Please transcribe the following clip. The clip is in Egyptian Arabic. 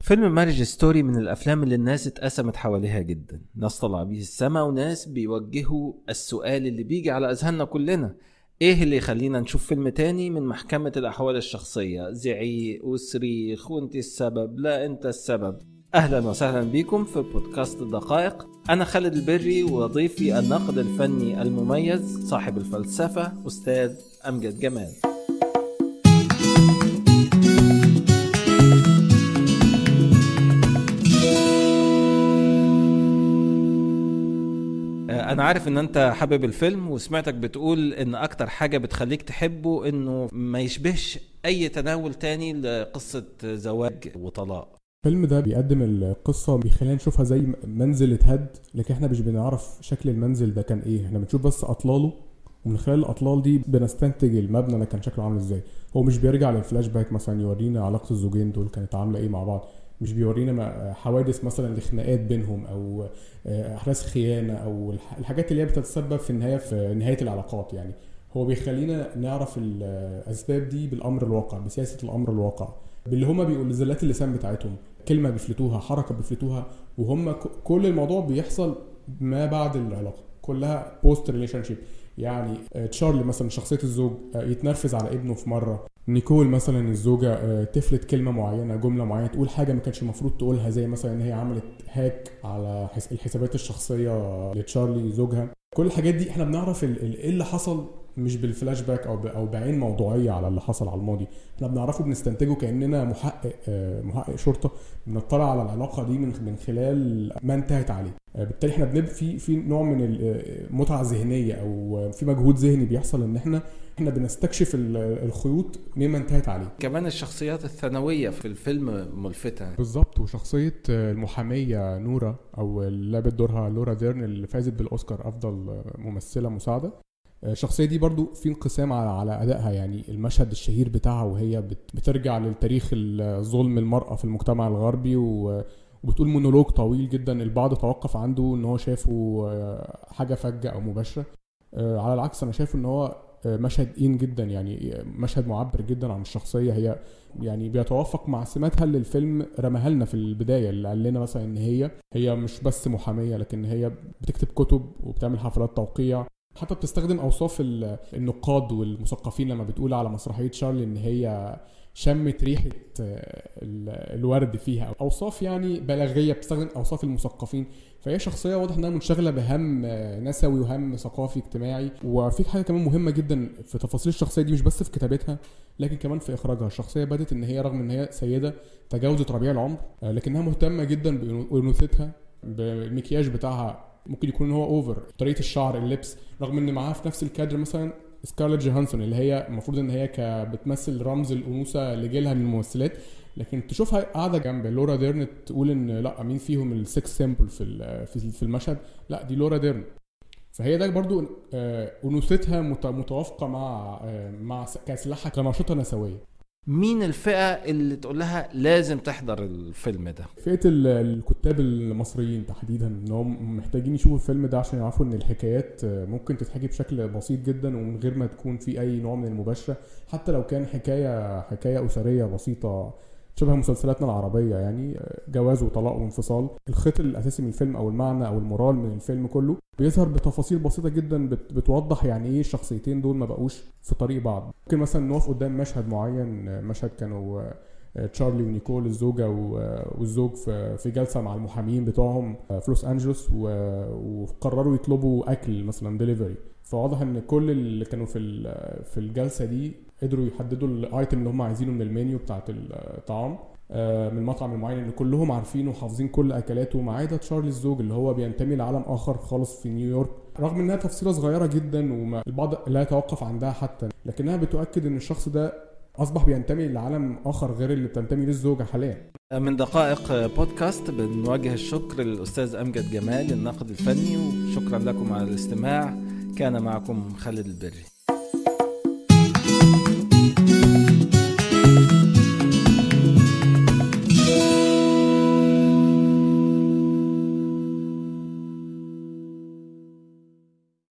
فيلم مارج ستوري من الافلام اللي الناس اتقسمت حواليها جدا ناس طلع بيه السما وناس بيوجهوا السؤال اللي بيجي على اذهاننا كلنا ايه اللي يخلينا نشوف فيلم تاني من محكمة الاحوال الشخصية زعيق وصريخ وانت السبب لا انت السبب اهلا وسهلا بكم في بودكاست الدقائق انا خالد البري وضيفي الناقد الفني المميز صاحب الفلسفة استاذ امجد جمال انا عارف ان انت حابب الفيلم وسمعتك بتقول ان اكتر حاجة بتخليك تحبه انه ما يشبهش اي تناول تاني لقصة زواج وطلاق الفيلم ده بيقدم القصة بيخلينا نشوفها زي منزل اتهد لكن احنا مش بنعرف شكل المنزل ده كان ايه احنا بنشوف بس اطلاله ومن خلال الاطلال دي بنستنتج المبنى ده كان شكله عامل ازاي هو مش بيرجع للفلاش باك مثلا يورينا علاقة الزوجين دول كانت عاملة ايه مع بعض مش بيورينا حوادث مثلا لخناقات بينهم او احداث خيانه او الحاجات اللي هي بتتسبب في النهايه في نهايه العلاقات يعني هو بيخلينا نعرف الاسباب دي بالامر الواقع بسياسه الامر الواقع باللي هما بيقولوا زلات اللسان بتاعتهم كلمه بيفلتوها حركه بيفلتوها وهم كل الموضوع بيحصل ما بعد العلاقه كلها بوست ريليشن شيب يعني تشارلي مثلا شخصيه الزوج يتنرفز على ابنه في مره نيكول مثلا الزوجة تفلت كلمة معينة جملة معينة تقول حاجة ما كانش المفروض تقولها زي مثلا ان هي عملت هاك على الحسابات الشخصية لتشارلي زوجها كل الحاجات دي احنا بنعرف ايه اللي حصل مش بالفلاش باك او او بعين موضوعيه على اللي حصل على الماضي احنا بنعرفه بنستنتجه كاننا محقق محقق شرطه بنطلع على العلاقه دي من من خلال ما انتهت عليه بالتالي احنا بنبقى في في نوع من المتعه الذهنيه او في مجهود ذهني بيحصل ان احنا احنا بنستكشف الخيوط مما انتهت عليه كمان الشخصيات الثانويه في الفيلم ملفته بالظبط وشخصيه المحاميه نورا او اللي لعبت دورها لورا ديرن اللي فازت بالاوسكار افضل ممثله مساعده الشخصيه دي برضو في انقسام على على ادائها يعني المشهد الشهير بتاعها وهي بترجع للتاريخ ظلم المراه في المجتمع الغربي وبتقول مونولوج طويل جدا البعض توقف عنده ان هو شافه حاجه فجه او مباشره على العكس انا شايف ان هو مشهد إين جدا يعني مشهد معبر جدا عن الشخصيه هي يعني بيتوافق مع سماتها اللي الفيلم رماها لنا في البدايه اللي قال لنا مثلا ان هي هي مش بس محاميه لكن هي بتكتب كتب وبتعمل حفلات توقيع حتى بتستخدم اوصاف النقاد والمثقفين لما بتقول على مسرحيه شارلي ان هي شمت ريحه الورد فيها اوصاف يعني بلاغيه بتستخدم اوصاف المثقفين فهي شخصيه واضح انها منشغله بهم نسوي وهم ثقافي اجتماعي وفي حاجه كمان مهمه جدا في تفاصيل الشخصيه دي مش بس في كتابتها لكن كمان في اخراجها الشخصيه بدت ان هي رغم ان هي سيده تجاوزت ربيع العمر لكنها مهتمه جدا بانوثتها بالمكياج بتاعها ممكن يكون هو اوفر طريقه الشعر اللبس رغم ان معاها في نفس الكادر مثلا سكارلت جوهانسون اللي هي المفروض ان هي بتمثل رمز الانوثه لجيلها من الممثلات لكن تشوفها قاعده جنب لورا ديرن تقول ان لا مين فيهم السكس سيمبل في في المشهد لا دي لورا ديرن فهي ده برضو انوثتها متوافقه مع مع كسلاحها كنشطه نسويه مين الفئة اللي تقول لها لازم تحضر الفيلم ده؟ فئة الكتاب المصريين تحديدا ان هم محتاجين يشوفوا الفيلم ده عشان يعرفوا ان الحكايات ممكن تتحكي بشكل بسيط جدا ومن غير ما تكون في اي نوع من المباشرة حتى لو كان حكاية حكاية أسرية بسيطة شبه مسلسلاتنا العربية يعني جواز وطلاق وانفصال الخيط الأساسي من الفيلم أو المعنى أو المورال من الفيلم كله بيظهر بتفاصيل بسيطة جدا بتوضح يعني إيه الشخصيتين دول ما بقوش في طريق بعض ممكن مثلا نقف قدام مشهد معين مشهد كانوا تشارلي ونيكول الزوجة والزوج في جلسة مع المحامين بتوعهم في لوس أنجلوس وقرروا يطلبوا أكل مثلا ديليفري فواضح ان كل اللي كانوا في في الجلسه دي قدروا يحددوا الايتم اللي هم عايزينه من المنيو بتاعت الطعام من المطعم المعين ان كلهم عارفينه وحافظين كل اكلاته ما عدا تشارلي الزوج اللي هو بينتمي لعالم اخر خالص في نيويورك رغم انها تفصيله صغيره جدا والبعض لا يتوقف عندها حتى لكنها بتؤكد ان الشخص ده اصبح بينتمي لعالم اخر غير اللي بتنتمي ليه الزوجه حاليا من دقائق بودكاست بنوجه الشكر للاستاذ امجد جمال الناقد الفني وشكرا لكم على الاستماع كان معكم خالد البري